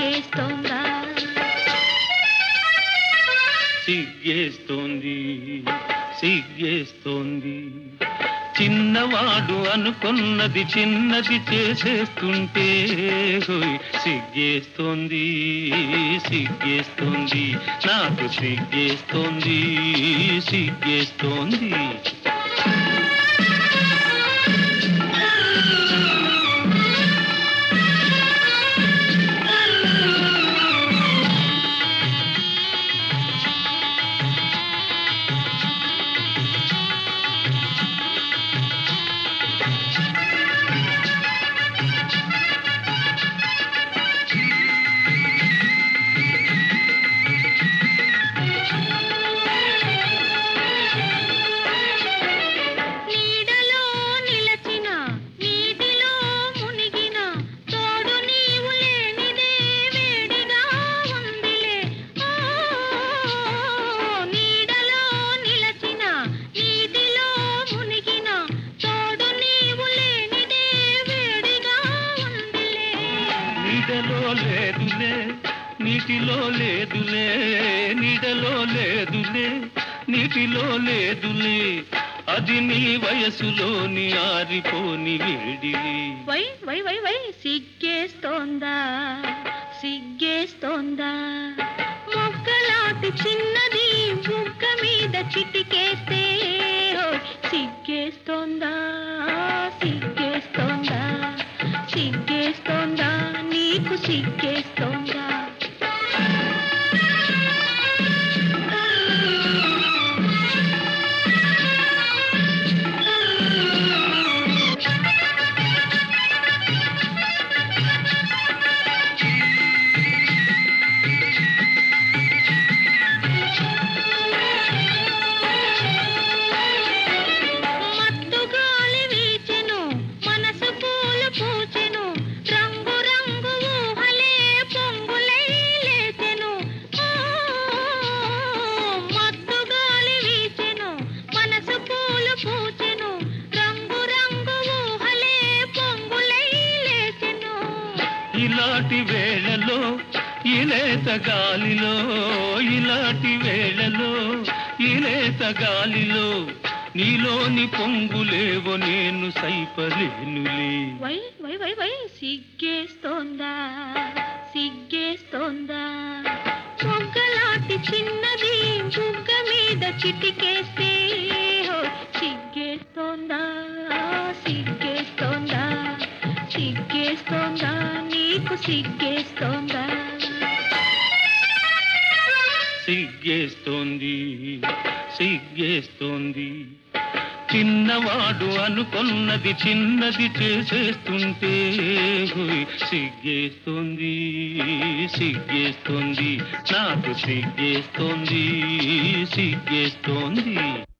సిగ్గేస్తోందా సిగ్గేస్తోంది సిగ్గేస్తోంది చిన్నవాడు అనుకున్నది చిన్నది చేసేస్తుంటే హోయ్ సిగ్గేస్తోంది సిగ్గేస్తోంది నాకు సిగ్గేస్తోంది సిగ్గేస్తోంది నీడలో నిలచిన నీటిలో మునిగిన తోడు నీవు లేనిదే వేడిగా ఉందిలే ఓ నీడలో నిలచిన నీటిలో మునిగిన తోడు నీవు లేనిదే వేడిగా ఉందిలే నీడలో లేదులే నీటిలో లేదులే నీడలో లేదులే నీటిలో లేదులే అది నీ వయసులోని ఆరిపోని వేడిలే వై వై వై వై సిగ్గేస్తోందా సిగ్గేస్తోందా మొక్కలాంటి చిన్నది బుగ్గ మీద చిటికేస్తే ఓ, సిగ్గేస్తోందా సిగ్గేస్తోందా సిగ్గేస్తోందా నీకు సిగ్గేస్తోందా మత్తు గాలి వీచెను మనసు పూలు పూచెను రంగు రంగు ఊహలే పొంగులై లేచెను ఓ, మత్తు గాలి వీచెను మనసు పూలు పూచెను రంగు రంగు ఊహలే పొంగులై లేచెను ఇలాంటి వేళలో ఇలేత గాలిలో ఇలాంటి వేళలో ఇలేత గాలిలో నీలోని పొంగులేవో నేను సైపలేనులే వై వై వై వై సిగ్గేస్తోందా సిగ్గేస్తోందా మొగ్గలాంటి చిన్నది బుగ్గ మీద చిటికేస్తే హో, సిగ్గేస్తోందా సిగ్గేస్తోందా సిగ్గేస్తోందా నీకు సిగ్గేస్తోందా సిగ్గేస్తోంది సిగ్గేస్తోంది చిన్నవాడు అనుకున్నది చిన్నది చేసేస్తుంటే హోయ్ సిగ్గేస్తోంది సిగ్గేస్తోంది నాకు సిగ్గేస్తోంది సిగ్గేస్తోంది